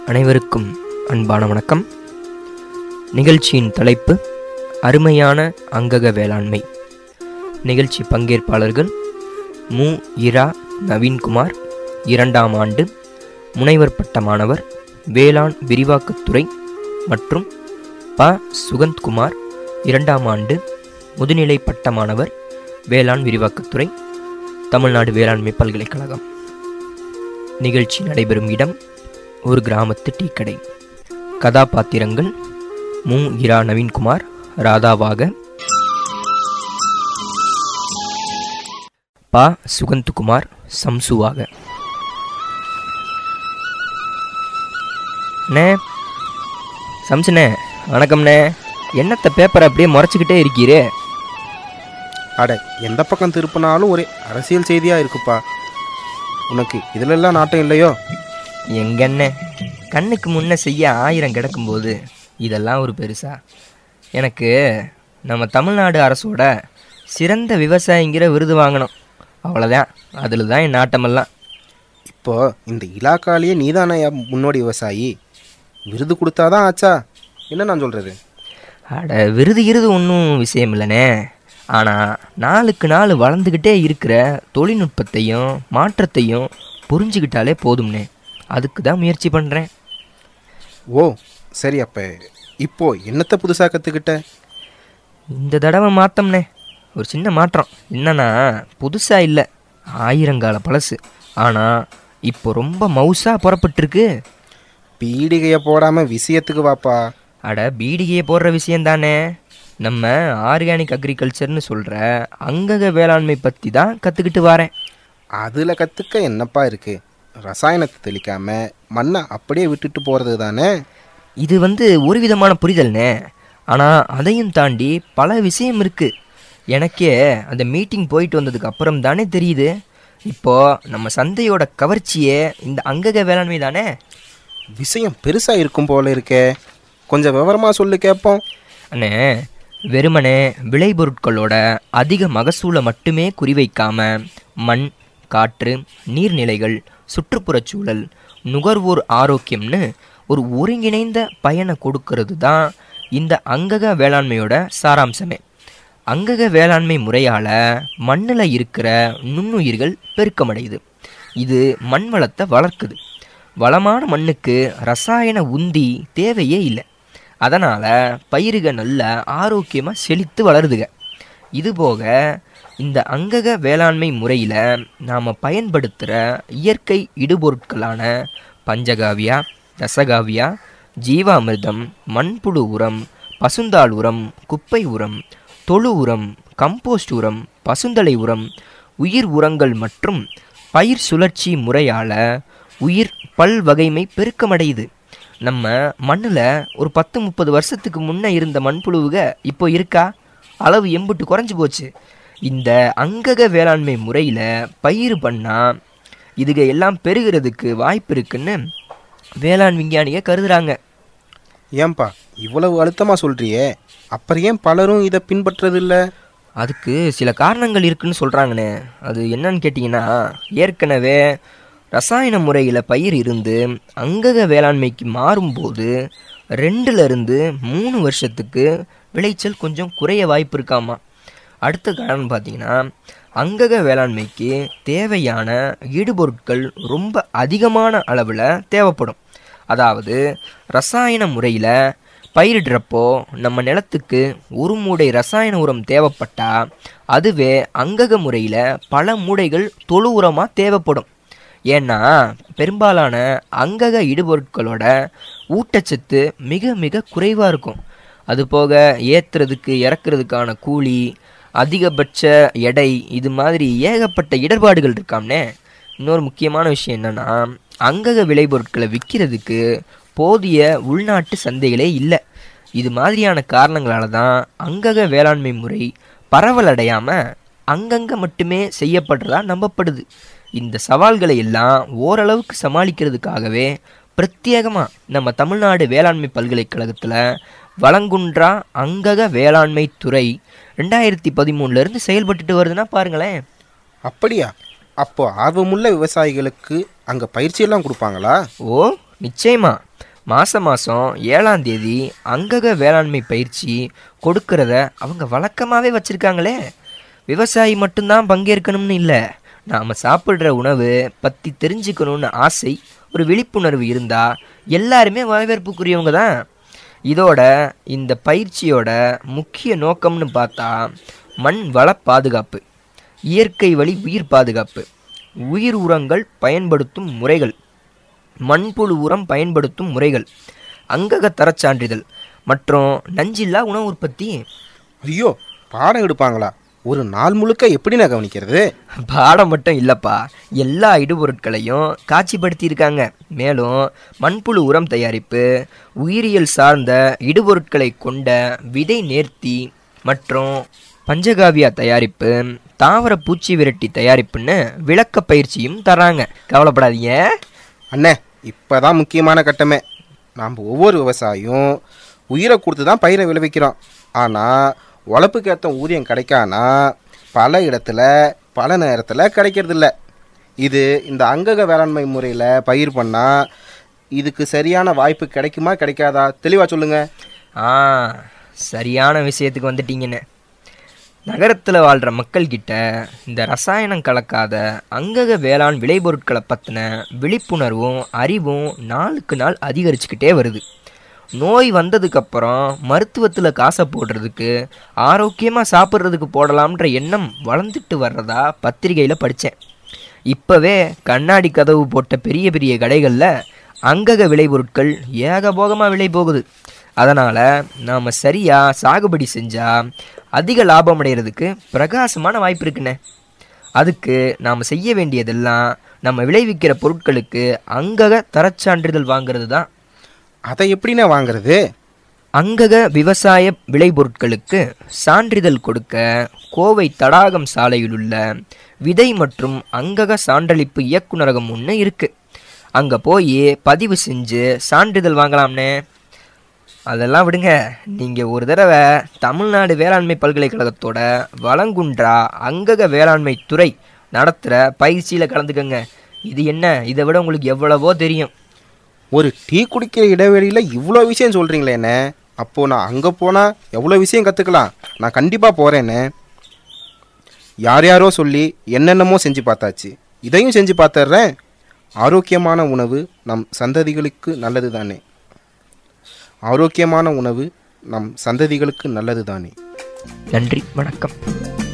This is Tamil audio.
அனைவருக்கும் அன்பான வணக்கம் நிகழ்ச்சியின் தலைப்பு அருமையான அங்கக வேளாண்மை நிகழ்ச்சி பங்கேற்பாளர்கள் மு இரா நவீன்குமார் இரண்டாம் ஆண்டு முனைவர் பட்ட மாணவர் வேளாண் விரிவாக்கத்துறை மற்றும் ப சுகந்த்குமார் இரண்டாம் ஆண்டு முதுநிலை பட்ட மாணவர் வேளாண் விரிவாக்கத்துறை தமிழ்நாடு வேளாண்மை பல்கலைக்கழகம் நிகழ்ச்சி நடைபெறும் இடம் ஒரு கிராமத்து டீக்கடை கதாபாத்திரங்கள் மு இரா நவீன்குமார் ராதாவாக ப சுகந்த்குமார் சம்சுவாக அண்ணே சம்சுண்ணே வணக்கம்ண்ணே என்னத்த பேப்பரை அப்படியே முறைச்சிக்கிட்டே இருக்கீரே அட எந்த பக்கம் திருப்பினாலும் ஒரே அரசியல் செய்தியாக இருக்குப்பா உனக்கு இதிலெல்லாம் நாட்டம் இல்லையோ எங்கண்ணே கண்ணுக்கு முன்ன செய்ய ஆயிரம் கிடக்கும்போது இதெல்லாம் ஒரு பெருசா எனக்கு நம்ம தமிழ்நாடு அரசோட சிறந்த விவசாயிங்கிற விருது வாங்கணும் அவ்வளோதான் அதில் தான் என் நாட்டமெல்லாம் இப்போ இந்த இலாக்காலேயே நீதானே முன்னோடி விவசாயி விருது கொடுத்தாதான் ஆச்சா என்ன நான் சொல்கிறது அட விருது இருது ஒன்றும் விஷயம் இல்லைண்ணே ஆனால் நாளுக்கு நாள் வளர்ந்துக்கிட்டே இருக்கிற தொழில்நுட்பத்தையும் மாற்றத்தையும் புரிஞ்சுக்கிட்டாலே போதும்ண்ணே அதுக்கு தான் முயற்சி பண்ணுறேன் ஓ சரி அப்போ இப்போ என்னத்தை புதுசாக கற்றுக்கிட்ட இந்த தடவை மாற்றம்ண்ணே ஒரு சின்ன மாற்றம் என்னன்னா புதுசாக இல்லை ஆயிரங்கால பழசு ஆனால் இப்போ ரொம்ப மவுசாக புறப்பட்டுருக்கு பீடிகையை போடாமல் விஷயத்துக்கு வாப்பா அட பீடிகையை போடுற விஷயந்தானே நம்ம ஆர்கானிக் அக்ரிகல்ச்சர்னு சொல்கிற அங்கக வேளாண்மை பற்றி தான் கற்றுக்கிட்டு வரேன் அதில் கற்றுக்க என்னப்பா இருக்குது ரசாயனத்தை தெளிக்காமல் மண்ணை அப்படியே விட்டுட்டு போகிறது தானே இது வந்து ஒரு விதமான புரிதல்னே ஆனால் அதையும் தாண்டி பல விஷயம் இருக்குது எனக்கே அந்த மீட்டிங் போயிட்டு வந்ததுக்கு அப்புறம் தானே தெரியுது இப்போது நம்ம சந்தையோட கவர்ச்சியே இந்த அங்கக வேளாண்மை தானே விஷயம் பெருசாக இருக்கும் போல இருக்கே கொஞ்சம் விவரமாக சொல்லு கேட்போம் அண்ணே வெறுமனே விளைபொருட்களோட அதிக மகசூலை மட்டுமே குறிவைக்காம மண் காற்று நீர்நிலைகள் சுற்றுப்புறச் சூழல் நுகர்வோர் ஆரோக்கியம்னு ஒரு ஒருங்கிணைந்த பயனை கொடுக்கறது தான் இந்த அங்கக வேளாண்மையோட சாராம்சமே அங்கக வேளாண்மை முறையால் மண்ணில் இருக்கிற நுண்ணுயிர்கள் பெருக்கமடையுது இது மண் வளத்தை வளர்க்குது வளமான மண்ணுக்கு ரசாயன உந்தி தேவையே இல்லை அதனால் பயிறுக நல்ல ஆரோக்கியமாக செழித்து வளருதுக இதுபோக இந்த அங்கக வேளாண்மை முறையில் நாம் பயன்படுத்துகிற இயற்கை இடுபொருட்களான பஞ்சகாவியா தசகாவியா ஜீவாமிர்தம் மண்புழு உரம் பசுந்தாள் உரம் குப்பை உரம் தொழு உரம் கம்போஸ்ட் உரம் பசுந்தலை உரம் உயிர் உரங்கள் மற்றும் பயிர் சுழற்சி முறையால் உயிர் பல்வகைமை பெருக்கமடையுது நம்ம மண்ணில் ஒரு பத்து முப்பது வருஷத்துக்கு முன்னே இருந்த மண்புழுவுக இப்போ இருக்கா அளவு எம்புட்டு குறைஞ்சி போச்சு இந்த அங்கக வேளாண்மை முறையில் பயிர் பண்ணால் இதுக எல்லாம் பெருகிறதுக்கு வாய்ப்பு இருக்குன்னு வேளாண் விஞ்ஞானிக கருதுறாங்க ஏன்பா இவ்வளவு அழுத்தமாக சொல்கிறியே அப்புறம் ஏன் பலரும் இதை பின்பற்றதில்ல அதுக்கு சில காரணங்கள் இருக்குன்னு சொல்கிறாங்கண்ணே அது என்னன்னு கேட்டிங்கன்னா ஏற்கனவே ரசாயன முறையில் பயிர் இருந்து அங்கக வேளாண்மைக்கு மாறும்போது ரெண்டுலேருந்து மூணு வருஷத்துக்கு விளைச்சல் கொஞ்சம் குறைய வாய்ப்பு இருக்காமா அடுத்த காரணம் பார்த்தீங்கன்னா அங்கக வேளாண்மைக்கு தேவையான ஈடுபொருட்கள் ரொம்ப அதிகமான அளவில் தேவைப்படும் அதாவது ரசாயன முறையில் பயிரிடுறப்போ நம்ம நிலத்துக்கு ஒரு மூடை ரசாயன உரம் தேவைப்பட்டா அதுவே அங்கக முறையில் பல மூடைகள் தொழு உரமாக தேவைப்படும் ஏன்னா பெரும்பாலான அங்கக இடுபொருட்களோட ஊட்டச்சத்து மிக மிக குறைவாக இருக்கும் அது போக ஏற்றுறதுக்கு இறக்குறதுக்கான கூலி அதிகபட்ச எடை இது மாதிரி ஏகப்பட்ட இடர்பாடுகள் இருக்காம்னே இன்னொரு முக்கியமான விஷயம் என்னென்னா அங்கக விளைபொருட்களை விற்கிறதுக்கு போதிய உள்நாட்டு சந்தைகளே இல்லை இது மாதிரியான காரணங்களால தான் அங்கக வேளாண்மை முறை பரவலடையாமல் அங்கங்கே மட்டுமே செய்யப்படுறதா நம்பப்படுது இந்த சவால்களை எல்லாம் ஓரளவுக்கு சமாளிக்கிறதுக்காகவே பிரத்யேகமாக நம்ம தமிழ்நாடு வேளாண்மை பல்கலைக்கழகத்தில் வளங்குன்றா அங்கக வேளாண்மை துறை ரெண்டாயிரத்தி பதிமூணுலேருந்து செயல்பட்டுட்டு வருதுன்னா பாருங்களேன் அப்படியா அப்போ ஆர்வமுள்ள விவசாயிகளுக்கு அங்கே பயிற்சியெல்லாம் கொடுப்பாங்களா ஓ நிச்சயமா மாதம் மாதம் ஏழாம் தேதி அங்கக வேளாண்மை பயிற்சி கொடுக்கறத அவங்க வழக்கமாகவே வச்சுருக்காங்களே விவசாயி மட்டும்தான் பங்கேற்கணும்னு இல்லை நாம் சாப்பிட்ற உணவு பற்றி தெரிஞ்சுக்கணும்னு ஆசை ஒரு விழிப்புணர்வு இருந்தால் எல்லாருமே வரவேற்புக்குரியவங்க தான் இதோட இந்த பயிற்சியோட முக்கிய நோக்கம்னு பார்த்தா மண் வள பாதுகாப்பு இயற்கை வழி உயிர் பாதுகாப்பு உயிர் உரங்கள் பயன்படுத்தும் முறைகள் மண்புழு உரம் பயன்படுத்தும் முறைகள் அங்கக தரச் சான்றிதழ் மற்றும் நஞ்சில்லா உணவு உற்பத்தி ஐயோ பாடம் எடுப்பாங்களா ஒரு நாள் முழுக்க எப்படிண்ணே கவனிக்கிறது பாடம் மட்டும் இல்லைப்பா எல்லா இடுபொருட்களையும் காட்சிப்படுத்தியிருக்காங்க மேலும் மண்புழு உரம் தயாரிப்பு உயிரியல் சார்ந்த இடுபொருட்களை கொண்ட விதை நேர்த்தி மற்றும் பஞ்சகாவியா தயாரிப்பு தாவர பூச்சி விரட்டி தயாரிப்புன்னு விளக்க பயிற்சியும் தராங்க கவலைப்படாதீங்க அண்ணே இப்போதான் முக்கியமான கட்டமே நாம் ஒவ்வொரு விவசாயியும் உயிரை கொடுத்து தான் பயிரை விளைவிக்கிறோம் ஆனால் உழைப்புக்கு ஏற்ற ஊதியம் கிடைக்கானா பல இடத்துல பல நேரத்தில் கிடைக்கிறதில்ல இது இந்த அங்கக வேளாண்மை முறையில் பயிர் பண்ணால் இதுக்கு சரியான வாய்ப்பு கிடைக்குமா கிடைக்காதா தெளிவாக சொல்லுங்கள் ஆ சரியான விஷயத்துக்கு வந்துட்டீங்கன்னு நகரத்தில் வாழ்கிற மக்கள்கிட்ட இந்த ரசாயனம் கலக்காத அங்கக வேளாண் விளைபொருட்களை பற்றின விழிப்புணர்வும் அறிவும் நாளுக்கு நாள் அதிகரிச்சுக்கிட்டே வருது நோய் வந்ததுக்கப்புறம் மருத்துவத்தில் காசை போடுறதுக்கு ஆரோக்கியமாக சாப்பிட்றதுக்கு போடலாம்ன்ற எண்ணம் வளர்ந்துட்டு வர்றதா பத்திரிகையில் படித்தேன் இப்போவே கண்ணாடி கதவு போட்ட பெரிய பெரிய கடைகளில் அங்கக விளைபொருட்கள் ஏகபோகமாக விலை போகுது அதனால் நாம் சரியாக சாகுபடி செஞ்சால் அதிக லாபம் அடைகிறதுக்கு பிரகாசமான வாய்ப்பு இருக்குண்ணே அதுக்கு நாம் செய்ய வேண்டியதெல்லாம் நம்ம விளைவிக்கிற பொருட்களுக்கு அங்கக தரச்சான்றிதழ் வாங்குறது தான் அதை எப்படிண்ணே வாங்குறது அங்கக விவசாய விளைபொருட்களுக்கு சான்றிதழ் கொடுக்க கோவை தடாகம் சாலையில் உள்ள விதை மற்றும் அங்கக சான்றளிப்பு இயக்குனரகம் ஒன்று இருக்கு அங்கே போய் பதிவு செஞ்சு சான்றிதழ் வாங்கலாம்னே அதெல்லாம் விடுங்க நீங்கள் ஒரு தடவை தமிழ்நாடு வேளாண்மை பல்கலைக்கழகத்தோட வளங்குன்றா அங்கக வேளாண்மை துறை நடத்துகிற பயிற்சியில் கலந்துக்கங்க இது என்ன இதை விட உங்களுக்கு எவ்வளவோ தெரியும் ஒரு டீ குடிக்கிற இடைவெளியில் இவ்வளோ விஷயம் சொல்கிறீங்களேண்ணே அப்போது நான் அங்கே போனால் எவ்வளோ விஷயம் கற்றுக்கலாம் நான் கண்டிப்பாக போகிறேண்ணே யார் யாரோ சொல்லி என்னென்னமோ செஞ்சு பார்த்தாச்சு இதையும் செஞ்சு பார்த்துட்றேன் ஆரோக்கியமான உணவு நம் சந்ததிகளுக்கு நல்லது தானே ஆரோக்கியமான உணவு நம் சந்ததிகளுக்கு நல்லது தானே நன்றி வணக்கம்